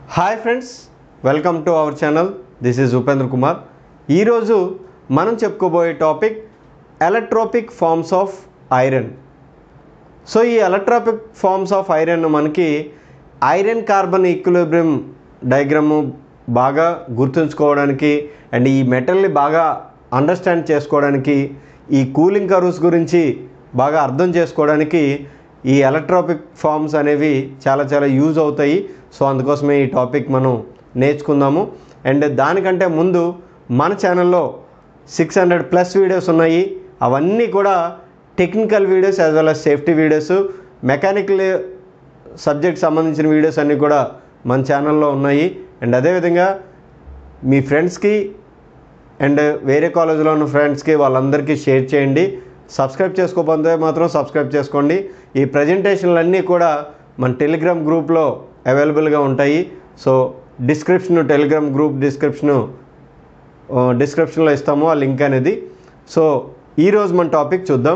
hi friends welcome to our channel this is Upendra Kumar ఈరోజు మనం చెప్పుకోబోయే topic allotropic forms of iron so ఈ allotropic forms of iron మనకి iron carbon equilibrium diagram బాగా గుర్తుంచుకోవడానికి and ఈ మెటల్ని బాగా అండర్స్టాండ్ చేసుకోవడానికి ఈ కూలింగ్ కర్వ్స్ గురించి బాగా అర్థం చేసుకోవడానికి ఈ ఎలక్ట్రోపిక్ ఫార్మ్స్ అనేవి చాలా చాలా యూజ్ అవుతాయి సో అందుకోసమే ఈ టాపిక్ మనం నేర్చుకుందాము అండ్ దానికంటే ముందు మన ఛానల్లో సిక్స్ హండ్రెడ్ ప్లస్ వీడియోస్ ఉన్నాయి అవన్నీ కూడా technical videos as well as safety videos mechanical subject సంబంధించిన వీడియోస్ అన్నీ కూడా మన ఛానల్లో ఉన్నాయి అండ్ అదేవిధంగా మీ ఫ్రెండ్స్కి అండ్ వేరే కాలేజీలో ఉన్న ఫ్రెండ్స్కి వాళ్ళందరికీ షేర్ చేయండి సబ్స్క్రైబ్ చేసుకోకపోతే మాత్రం సబ్స్క్రైబ్ చేసుకోండి ఈ ప్రజెంటేషన్లు అన్నీ కూడా మన టెలిగ్రామ్ గ్రూప్లో అవైలబుల్గా ఉంటాయి so description telegram group description డిస్క్రిప్షన్లో ఇస్తాము ఆ లింక్ అనేది సో ఈరోజు మన టాపిక్ చూద్దాం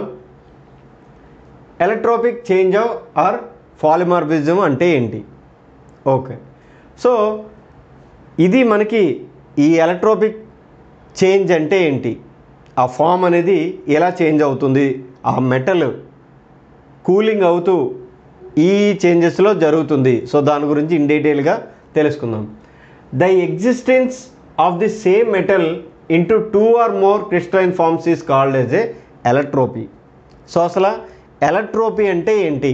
ఎలక్ట్రోపిక్ చేంజ్ ఆర్ పాలిమార్ఫిజం అంటే ఏంటి ఓకే సో ఇది మనకి ఈ ఎలక్ట్రోపిక్ చేంజ్ అంటే ఏంటి ఆ ఫామ్ అనేది ఎలా చేంజ్ అవుతుంది ఆ మెటల్ కూలింగ్ అవుతూ ఈ చేంజెస్లో జరుగుతుంది సో దాని గురించి ఇన్ డీటెయిల్గా తెలుసుకుందాం the existence of the same metal into two or more crystalline forms is called as a allotropy so అసలు ఎలక్ట్రోపీ అంటే ఏంటి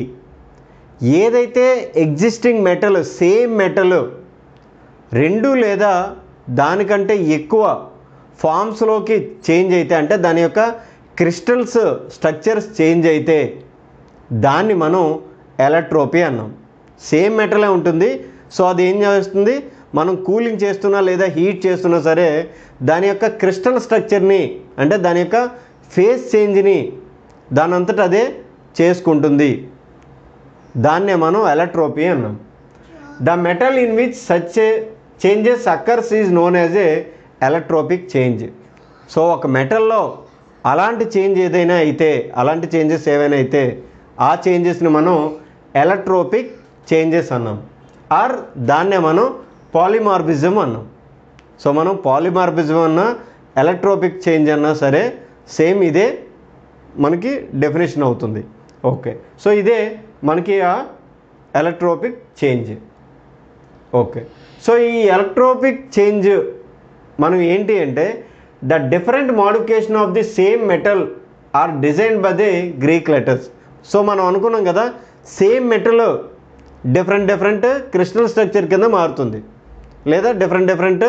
ఏదైతే ఎగ్జిస్టింగ్ మెటల్ సేమ్ మెటల్ రెండు లేదా దానికంటే ఎక్కువ ఫామ్స్లోకి చేంజ్ అయితే అంటే దాని యొక్క క్రిస్టల్స్ స్ట్రక్చర్స్ చేంజ్ అయితే దాన్ని మనం ఎలక్ట్రోపీ అన్నాం సేమ్ మెటలే ఉంటుంది సో అది ఏం చేస్తుంది మనం కూలింగ్ చేస్తున్నా లేదా హీట్ చేస్తున్నా సరే దాని యొక్క క్రిస్టల్ స్ట్రక్చర్ని అంటే దాని యొక్క ఫేస్ చేంజ్ని దాని అంతటా అదే చేసుకుంటుంది దాన్నే మనం ఎలక్ట్రోపీ అన్నాం the metal in which such changes occurs is known as a allotropic change so ఒక మెటల్లో అలాంటి చేంజ్ ఏదైనా అయితే అలాంటి చేంజెస్ ఏవైనా అయితే ఆ చేంజెస్ని మనం ఎలక్ట్రోపిక్ చేంజెస్ అన్నాం ఆర్ దాన్నే మనం పాలిమార్బిజం అన్నాం సో మనం పాలిమార్బిజం అన్నా ఎలక్ట్రోపిక్ చేంజ్ అన్నా సరే సేమ్ ఇదే మనకి డెఫినేషన్ అవుతుంది ఓకే సో ఇదే మనకి ఆ ఎలక్ట్రోపిక్ చేంజ్ ఓకే సో ఈ ఎలక్ట్రోపిక్ చేంజ్ మనం ఏంటి అంటే the different modification of the same metal are design by the Greek letters so మనం అనుకున్నాం కదా same metal different different crystal structure కింద మారుతుంది లేదా డిఫరెంట్ డిఫరెంట్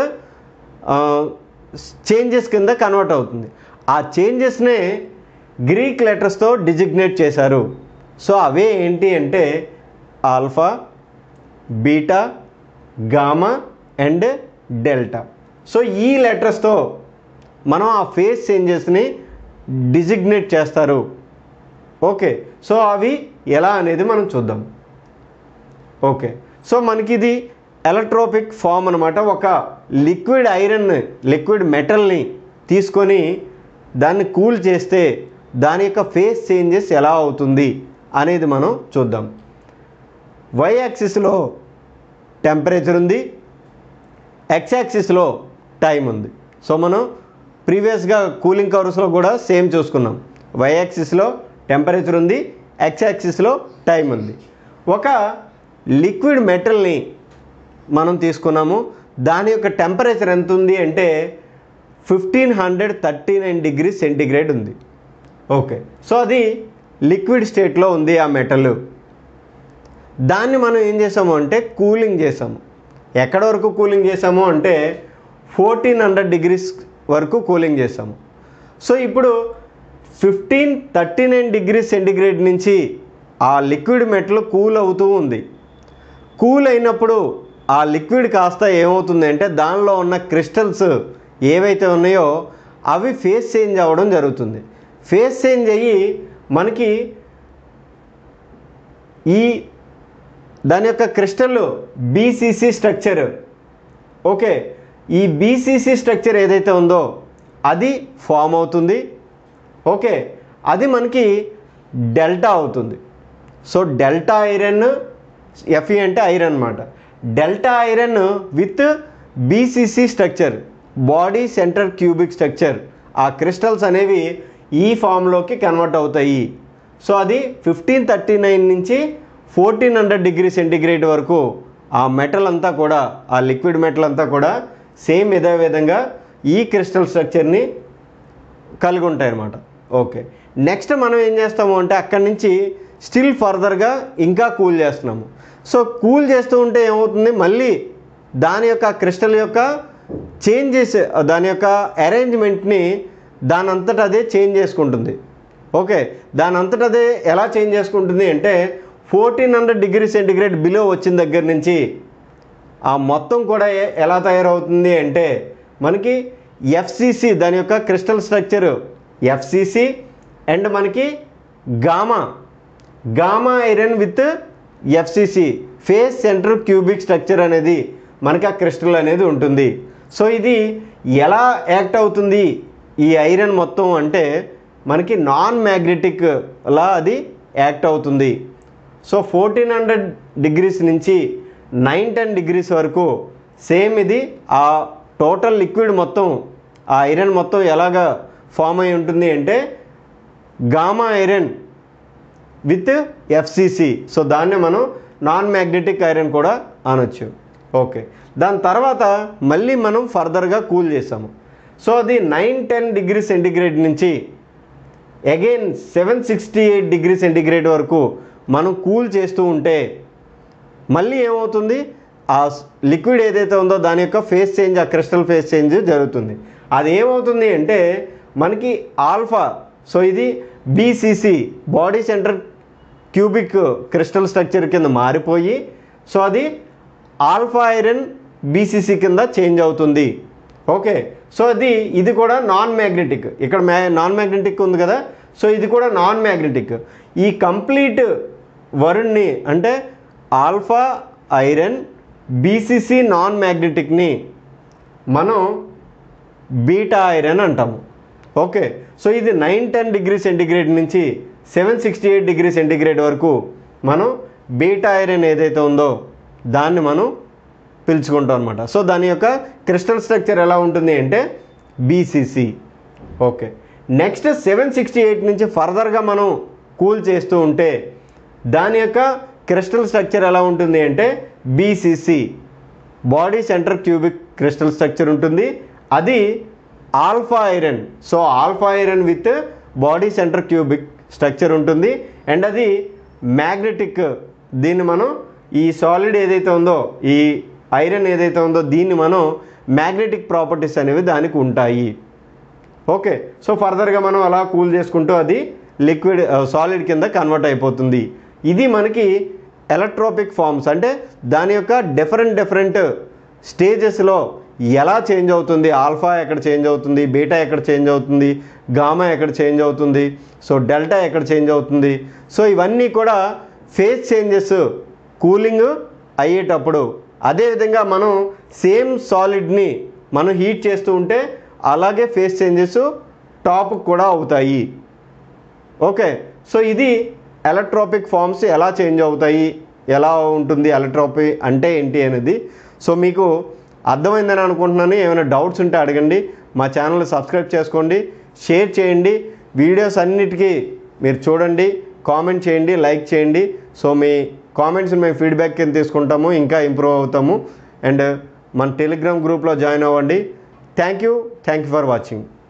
చేంజెస్ కింద కన్వర్ట్ అవుతుంది ఆ చేంజెస్నే గ్రీక్ లెటర్స్తో డిజిగ్నేట్ చేశారు సో అవే ఏంటి అంటే alpha beta gamma and delta so ఈ లెటర్స్తో మనం ఆ ఫేస్ చేంజెస్ని డిజిగ్నేట్ చేస్తారు ఓకే సో అవి ఎలా అనేది మనం చూద్దాం ఓకే సో మనకి ఇది ఎలక్ట్రోపిక్ ఫామ్ అనమాట ఒక లిక్విడ్ ఐరన్ లిక్విడ్ మెటల్ని తీసుకొని దాన్ని కూల్ చేస్తే దాని యొక్క ఫేస్ చేంజెస్ ఎలా అవుతుంది అనేది మనం చూద్దాం వై యాక్సిస్లో టెంపరేచర్ ఉంది ఎక్స్ యాక్సిస్లో టైం ఉంది సో మనం ప్రీవియస్గా కూలింగ్ కవర్స్లో కూడా సేమ్ చూసుకున్నాం వై యాక్సిస్లో టెంపరేచర్ ఉంది ఎక్స్ యాక్సిస్లో టైం ఉంది ఒక లిక్విడ్ మెటల్ని మనం తీసుకున్నాము దాని యొక్క టెంపరేచర్ ఎంత ఉంది అంటే fifteen hundred thirty nine degree centigrade ఉంది ఓకే సో అది లిక్విడ్ స్టేట్లో ఉంది ఆ మెటల్ దాన్ని మనం ఏం చేసాము అంటే కూలింగ్ చేసాము ఎక్కడ వరకు కూలింగ్ చేసాము అంటే ఫోర్టీన్ హండ్రెడ్ డిగ్రీస్ వరకు కూలింగ్ చేసాము సో ఇప్పుడు fifteen thirty nine degree centigrade నుంచి ఆ లిక్విడ్ మెటల్ కూల్ అవుతూ ఉంది కూల్ అయినప్పుడు ఆ లిక్విడ్ కాస్త ఏమవుతుంది అంటే దానిలో ఉన్న క్రిస్టల్స్ ఏవైతే ఉన్నాయో అవి ఫేస్ చేంజ్ అవ్వడం జరుగుతుంది ఫేస్ చేంజ్ అయ్యి మనకి ఈ దాని యొక్క క్రిస్టల్ బీసీసీ స్ట్రక్చర్ ఓకే ఈ బీసీసీ స్ట్రక్చర్ ఏదైతే ఉందో అది ఫామ్ అవుతుంది ఓకే అది మనకి డెల్టా అవుతుంది సో డెల్టా ఐరన్ ఎఫ్ఈ అంటే ఐరన్ అనమాట delta iron with BCC structure body center cubic structure ఆ క్రిస్టల్స్ అనేవి ఈ ఫామ్లోకి కన్వర్ట్ అవుతాయి సో అది ఫిఫ్టీన్ థర్టీ నైన్ నుంచి ఫోర్టీన్ హండ్రెడ్ డిగ్రీ సెంటిగ్రేడ్ వరకు ఆ మెటల్ అంతా కూడా ఆ లిక్విడ్ మెటల్ అంతా కూడా సేమ్ ఇదే విధంగా ఈ క్రిస్టల్ స్ట్రక్చర్ని కలిగి ఉంటాయి అన్నమాట ఓకే నెక్స్ట్ మనం ఏం చేస్తాము అంటే అక్కడి నుంచి స్టిల్ ఫర్దర్గా ఇంకా కూల్ చేస్తున్నాము సో కూల్ చేస్తూ ఉంటే ఏమవుతుంది మళ్ళీ దాని యొక్క క్రిస్టల్ యొక్క చేంజ్ చేసే దాని యొక్క అరేంజ్మెంట్ని దాని అంతటా అదే చేంజ్ చేసుకుంటుంది ఓకే దాని అంతటా అదే ఎలా చేంజ్ చేసుకుంటుంది అంటే fourteen hundred degree centigrade below వచ్చిన దగ్గర నుంచి ఆ మొత్తం కూడా ఏ- ఎలా తయారవుతుంది అంటే మనకి ఎఫ్సిసి దాని యొక్క క్రిస్టల్ స్ట్రక్చర్ ఎఫ్సిసి అండ్ మనకి gamma gamma iron with FCC face center cubic structure అనేది మనకి ఆ క్రిస్టల్ అనేది ఉంటుంది సో ఇది ఎలా యాక్ట్ అవుతుంది ఈ ఐరన్ మొత్తం అంటే మనకి నాన్ మ్యాగ్నెటిక్ లా అది యాక్ట్ అవుతుంది సో ఫోర్టీన్ హండ్రెడ్ డిగ్రీస్ నుంచి నైన్ టెన్ డిగ్రీస్ వరకు సేమ్ ఇది ఆ టోటల్ లిక్విడ్ మొత్తం ఆ ఐరన్ మొత్తం ఎలాగా ఫామ్ అయి ఉంటుంది అంటే gamma iron with FCC so దాన్ని మనం నాన్ మ్యాగ్నెటిక్ ఐరన్ కూడా అనొచ్చు ఓకే దాని తర్వాత మళ్ళీ మనం ఫర్దర్గా కూల్ చేసాము సో అది నైన్ టెన్ డిగ్రీ సెంటిగ్రేడ్ నుంచి again seven sixty eight degree centigrade వరకు మనం కూల్ చేస్తూ ఉంటే మళ్ళీ ఏమవుతుంది ఆ లిక్విడ్ ఏదైతే ఉందో దాని యొక్క ఫేస్ చేంజ్ ఆ క్రిస్టల్ ఫేస్ చేంజ్ జరుగుతుంది అది ఏమవుతుంది అంటే మనకి ఆల్ఫా సో ఇది BCC body center cubic crystal structure కింద మారిపోయి సో అది ఆల్ఫా ఐరన్ బీసీసీ కింద చేంజ్ అవుతుంది ఓకే సో అది ఇది కూడా నాన్ మ్యాగ్నెటిక్ ఇక్కడ మ్యా నాన్ మ్యాగ్నెటిక్ ఉంది కదా సో ఇది కూడా నాన్ మ్యాగ్నెటిక్ ఈ కంప్లీట్ వరుణ్ణి అంటే ఆల్ఫా ఐరన్ బీసీసీ నాన్ మ్యాగ్నెటిక్ని మనం బీటా ఐరన్ అంటాము ఓకే సో ఇది నైన్ టెన్ డిగ్రీ సెంటిగ్రేడ్ నుంచి seven sixty eight degree centigrade వరకు మనం బీటా ఐరన్ ఏదైతే ఉందో దాన్ని మనం పిలుచుకుంటాం అనమాట సో దాని యొక్క క్రిస్టల్ స్ట్రక్చర్ ఎలా ఉంటుంది అంటే BCC okay next seven sixty eight నుంచి ఫర్దర్గా మనం కూల్ చేస్తూ ఉంటే దాని యొక్క క్రిస్టల్ స్ట్రక్చర్ ఎలా ఉంటుంది అంటే BCC body center cubic crystal structure ఉంటుంది అది alpha iron so alpha iron with body center cubic structure ఉంటుంది అండ్ అది మ్యాగ్నెటిక్ దీన్ని మనం ఈ సాలిడ్ ఏదైతే ఉందో ఈ ఐరన్ ఏదైతే ఉందో దీన్ని మనం మ్యాగ్నెటిక్ ప్రాపర్టీస్ అనేవి దానికి ఉంటాయి ఓకే సో ఫర్దర్గా మనం అలా కూల్ చేసుకుంటూ అది లిక్విడ్ సాలిడ్ కింద కన్వర్ట్ అయిపోతుంది ఇది మనకి ఎలక్ట్రోపిక్ ఫార్మ్స్ అంటే దాని యొక్క డిఫరెంట్ డిఫరెంట్ స్టేజెస్లో ఎలా చేంజ్ అవుతుంది ఆల్ఫా ఎక్కడ చేంజ్ అవుతుంది బీటా ఎక్కడ చేంజ్ అవుతుంది గామా ఎక్కడ చేంజ్ అవుతుంది సో డెల్టా ఎక్కడ చేంజ్ అవుతుంది సో ఇవన్నీ కూడా ఫేస్ చేంజెస్ కూలింగ్ అయ్యేటప్పుడు అదేవిధంగా మనం సేమ్ సాలిడ్ని మనం హీట్ చేస్తూ ఉంటే అలాగే ఫేస్ చేంజెస్ టాప్ కూడా అవుతాయి ఓకే సో ఇది ఎలక్ట్రోపిక్ ఫార్మ్స్ ఎలా చేంజ్ అవుతాయి ఎలా ఉంటుంది ఎలక్ట్రోపి అంటే ఏంటి అనేది సో మీకు అర్థమైందని అనుకుంటున్నాను ఏమైనా డౌట్స్ ఉంటే అడగండి మా ఛానల్ సబ్స్క్రైబ్ చేసుకోండి షేర్ చేయండి వీడియోస్ అన్నిటికీ మీరు చూడండి కామెంట్ చేయండి లైక్ చేయండి సో మీ కామెంట్స్ మేము ఫీడ్బ్యాక్ కింద తీసుకుంటాము ఇంకా ఇంప్రూవ్ అవుతాము అండ్ మన టెలిగ్రామ్ గ్రూప్లో జాయిన్ అవ్వండి thank you thank you for watching